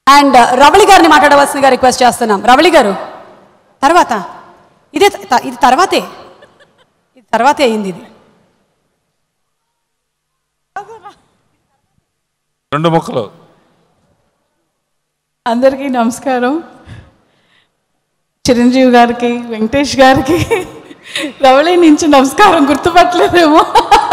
and Ravali గారిని మాట్లాడవలసిందిగా request చేస్తున్నాం రవళి గారు తర్వాత ఇదే త- ఇది తర్వాతే ఇది తర్వాతే అయింది ఇది రెండు ముక్కలు అందరికీ నమస్కారం చిరంజీవి గారికి వెంకటేష్ గారికి రవళి నుంచి నమస్కారం గుర్తుపట్టలేదేమో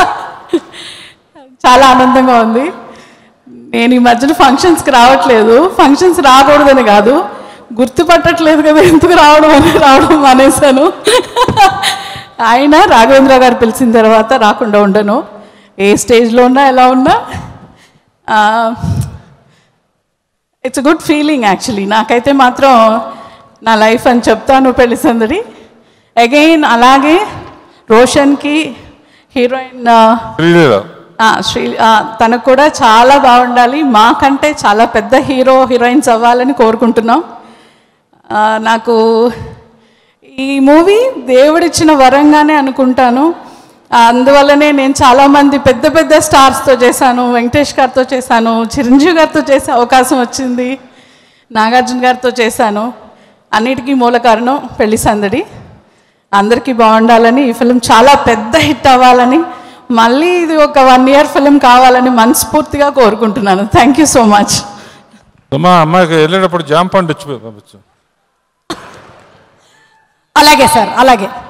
చాలా ఆనందంగా ఉంది నేను ఈ మధ్యన ఫంక్షన్స్కి రావట్లేదు ఫంక్షన్స్ రాకూడదని కాదు గుర్తుపట్టట్లేదు కదా ఎందుకు రావడం అని రావడం మానేశాను ఆయన రాఘవేంద్ర గారు పిలిచిన తర్వాత రాకుండా ఉండను ఏ స్టేజ్లో ఉన్నా ఎలా ఉన్నా ఇట్స్ గుడ్ ఫీలింగ్ యాక్చువల్లీ నాకైతే మాత్రం నా లైఫ్ అని చెప్తాను పెళ్లి సందడి అగైన్ అలాగే రోషన్కి హీరోయిన్ శ్రీలీల శ్రీ ఆ, తనకు కూడా చాలా బాగుండాలి మాకంటే చాలా పెద్ద హీరో హీరోయిన్స్ అవ్వాలని కోరుకుంటున్నాం ఆ, నాకు ఈ మూవీ దేవుడిచ్చిన వరంగానే అనుకుంటాను ఆ, అందువల్లనే నేను చాలామంది పెద్ద పెద్ద స్టార్స్తో చేశాను వెంకటేష్ గారితో చేశాను చిరంజీవి గారితో చేసే అవకాశం వచ్చింది నాగార్జున గారితో చేశాను అన్నిటికీ మూల కారణం పెళ్లి సందడి అందరికీ బాగుండాలని ఈ ఫిలిం చాలా పెద్ద హిట్ అవ్వాలని మళ్ళీ ఇది ఒక వన్ ఇయర్ ఫిలిం కావాలని మనస్ఫూర్తిగా కోరుకుంటున్నాను థ్యాంక్ యూ సో మచ్ అమ్మా అమ్మాయికి వెళ్ళేటప్పుడు జామ పండు ఇచ్చి పంపించు అలాగే సార్ అలాగే